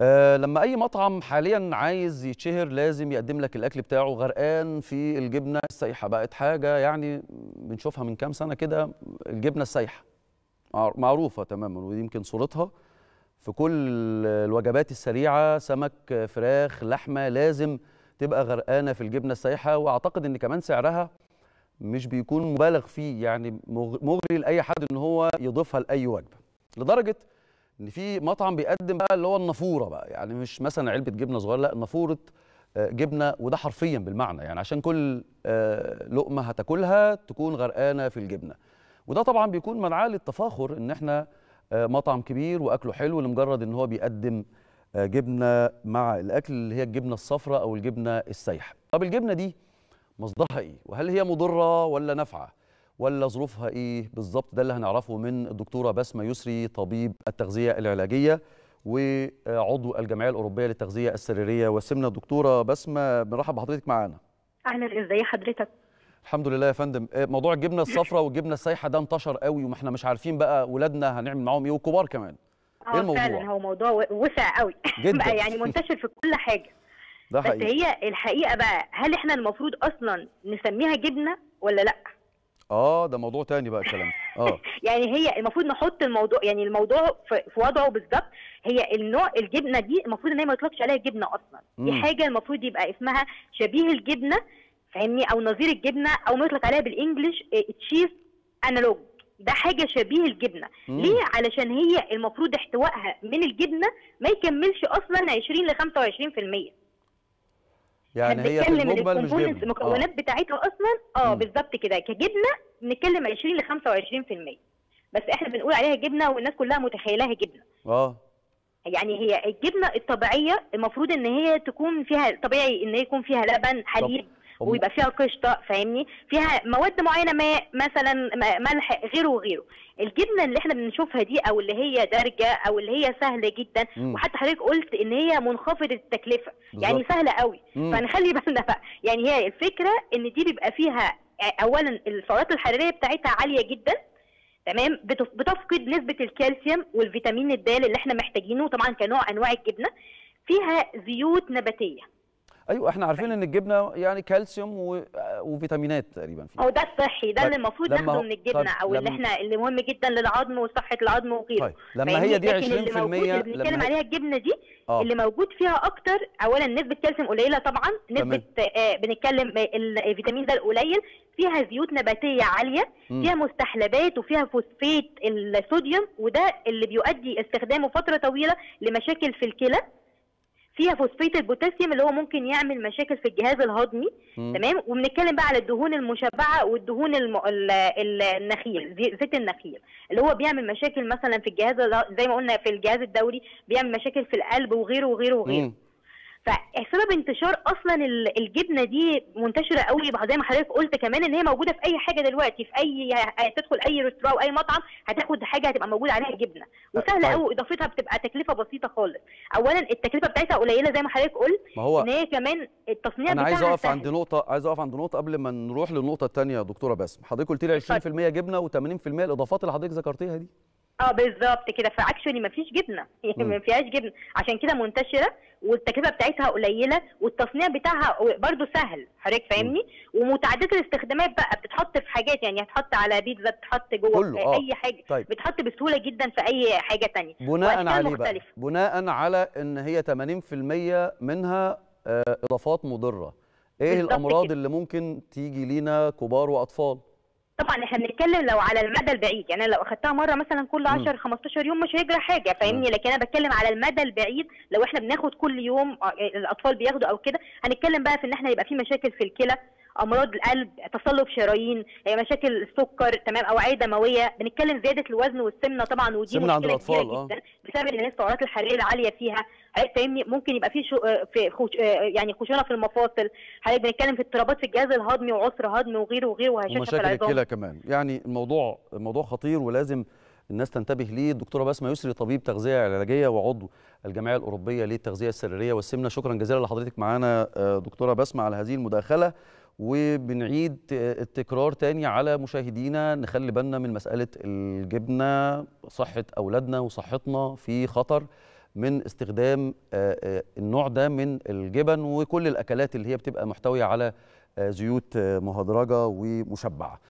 آه لما اي مطعم حاليا عايز يتشهر لازم يقدم لك الاكل بتاعه غرقان في الجبنه السايحه بقت حاجه يعني بنشوفها من كام سنه كده الجبنه السايحه مع- معروفه تماما ودي يمكن صورتها في كل الوجبات السريعه سمك فراخ لحمه لازم تبقى غرقانه في الجبنه السايحه واعتقد ان كمان سعرها مش بيكون مبالغ فيه يعني مغ- مغري لاي حد ان هو يضيفها لاي وجبه لدرجه ان في مطعم بيقدم بقى اللي هو النافوره بقى يعني مش مثلا علبه جبنه صغيره لا نافوره آه، جبنه وده حرفيا بالمعنى يعني عشان كل آه، لقمه هتاكلها تكون غرقانه في الجبنه وده طبعا بيكون منعاه للتفاخر ان احنا آه، مطعم كبير واكله حلو لمجرد ان هو بيقدم آه، جبنه مع الاكل اللي هي الجبنه الصفراء او الجبنه السايحه طب الجبنه دي مصدرها ايه وهل هي مضره ولا نافعه ولا ظروفها ايه بالظبط ده اللي هنعرفه من الدكتوره بسمه يسري طبيب التغذيه العلاجيه وعضو الجمعيه الاوروبيه للتغذيه السريريه والسمنه دكتوره بسمه بنرحب بحضرتك معانا اهلا ازي حضرتك الحمد لله يا فندم آه، موضوع الجبنه الصفراء والجبنه السايحه ده انتشر قوي وما احنا مش عارفين بقى ولادنا هنعمل معاهم ايه والكبار كمان ايه اه الموضوع فعلا هو موضوع و- وسع قوي جداً. بقى يعني منتشر في كل حاجه ده بس حقيقي هي الحقيقه بقى هل احنا المفروض اصلا نسميها جبنه ولا لا اه ده موضوع تاني بقى الكلام اه يعني هي المفروض نحط الموضوع يعني الموضوع في, في وضعه بالظبط هي النوع الجبنه دي المفروض ان هي ما يطلقش عليها جبنه اصلا دي مم. حاجه المفروض يبقى اسمها شبيه الجبنه فاهمني او نظير الجبنه او ما يطلق عليها بالانجلش تشيز انالوج ده حاجه شبيه الجبنه مم. ليه علشان هي المفروض احتوائها من الجبنه ما يكملش اصلا 20 ل 25% يعني هي في هنتكلم المجمل مش الكومبوننتس جبنه المكونات آه. بتاعتها اصلا اه مم. بالظبط كده كجبنه بنتكلم 20 ل 25% بس احنا بنقول عليها جبنه والناس كلها متخيلاها جبنه اه يعني هي الجبنه الطبيعيه المفروض ان هي تكون فيها طبيعي ان هي يكون فيها لبن حليب هم- ويبقى فيها قشطه فاهمني فيها مواد معينه ماء مثلا م- ملح غيره وغيره الجبنه اللي احنا بنشوفها دي او اللي هي دارجه او اللي هي سهله جدا مم. وحتى حضرتك قلت ان هي منخفضه التكلفه يعني بالظبط. سهله قوي مم. فنخلي بالنا بقى يعني هي الفكره ان دي بيبقى فيها اولا السعرات الحراريه بتاعتها عاليه جدا تمام بتف- بتفقد نسبه الكالسيوم والفيتامين الد اللي احنا محتاجينه طبعا كنوع انواع الجبنه فيها زيوت نباتيه ايوه احنا عارفين ان الجبنه يعني كالسيوم و... وفيتامينات تقريبا فيها او ده الصحي ده طيب، اللي المفروض لما ناخده هو- من الجبنه طيب، او اللي لما- احنا اللي مهم جدا للعظم وصحه العظم وغيره طيب لما فاهمني؟ هي دي لكن اللي 20% موجود اللي بنتكلم لما هي... عليها الجبنه دي اه اللي موجود فيها اكتر اولا نسبه كالسيوم قليله طبعا نسبه آه بنتكلم آه، الفيتامين ده القليل فيها زيوت نباتيه عاليه مم. فيها مستحلبات وفيها فوسفات الصوديوم وده اللي بيؤدي استخدامه فتره طويله لمشاكل في الكلى فيها فوسفات البوتاسيوم اللي هو ممكن يعمل مشاكل في الجهاز الهضمي مم. تمام وبنتكلم بقى على الدهون المشبعه والدهون الم... ال- ال- النخيل زي- زيت النخيل اللي هو بيعمل مشاكل مثلا في الجهاز ال- زي ما قلنا في الجهاز الدوري بيعمل مشاكل في القلب وغيره وغيره وغيره مم. فسبب انتشار اصلا ال- الجبنه دي منتشره قوي زي ما حضرتك قلت كمان ان هي موجوده في اي حاجه دلوقتي في اي تدخل اي ريستوران او اي مطعم هتاخد حاجه هتبقى موجود عليها جبنه وسهله طيب. قوي اضافتها بتبقى تكلفه بسيطه خالص اولا التكلفه بتاعتها قليله زي ما حضرتك قلت ما هو ان هي كمان التصنيع انا عايز بتاعها اقف سهل. عند نقطه عايز اقف عند نقطه قبل ما نروح للنقطه الثانيه يا دكتوره باسم حضرتك قلت لي 20% جبنه و80% الاضافات اللي حضرتك ذكرتيها دي اه بالظبط كده فاكشولي ما فيش جبنه يعني مم. ما فيهاش جبنه عشان كده منتشره والتكلفه بتاعتها قليله والتصنيع بتاعها برضو سهل حضرتك فاهمني ومتعدده الاستخدامات بقى بتتحط في حاجات يعني هتحط على بيتزا بتتحط جوه كله، في آه. اي حاجه طيب. بتتحط بسهوله جدا في اي حاجه تانية بناء وأشكال عليه بقى مختلفة. بناء على ان هي 80% منها آه، اضافات مضره ايه بالظبط الامراض كده. اللي ممكن تيجي لينا كبار واطفال طبعا احنا بنتكلم لو على المدى البعيد يعني أنا لو اخدتها مره مثلا كل 10 15 يوم مش هيجرى حاجه فاهمني لكن انا بتكلم على المدى البعيد لو احنا بناخد كل يوم آه، الاطفال بياخدوا او كده هنتكلم بقى في ان احنا يبقى في مشاكل في الكلى امراض القلب تصلب شرايين آه، مشاكل السكر تمام اوعيه دمويه بنتكلم زياده الوزن والسمنه طبعا ودي سمنة عند مشكله كبيره الأطفال، آه. جدا بسبب ان السعرات الحراريه العاليه فيها حضرتك فاهمني ممكن يبقى في شو آه، في خوش آه، يعني خشونه في المفاصل حضرتك بنتكلم في اضطرابات في الجهاز الهضمي وعسر هضمي وغيره وغيره وهشاشه في ومشاكل العظام الكلى كمان يعني الموضوع الموضوع خطير ولازم الناس تنتبه ليه الدكتوره بسمه يسري طبيب تغذيه علاجيه وعضو الجمعيه الاوروبيه للتغذيه السريريه والسمنه شكرا جزيلا لحضرتك معانا آه، دكتوره بسمه على هذه المداخله وبنعيد آه، التكرار تاني على مشاهدينا نخلي بالنا من مساله الجبنه صحه اولادنا وصحتنا في خطر من استخدام آه، آه، النوع ده من الجبن وكل الاكلات اللي هي بتبقى محتويه على آه، زيوت آه، مهدرجه ومشبعه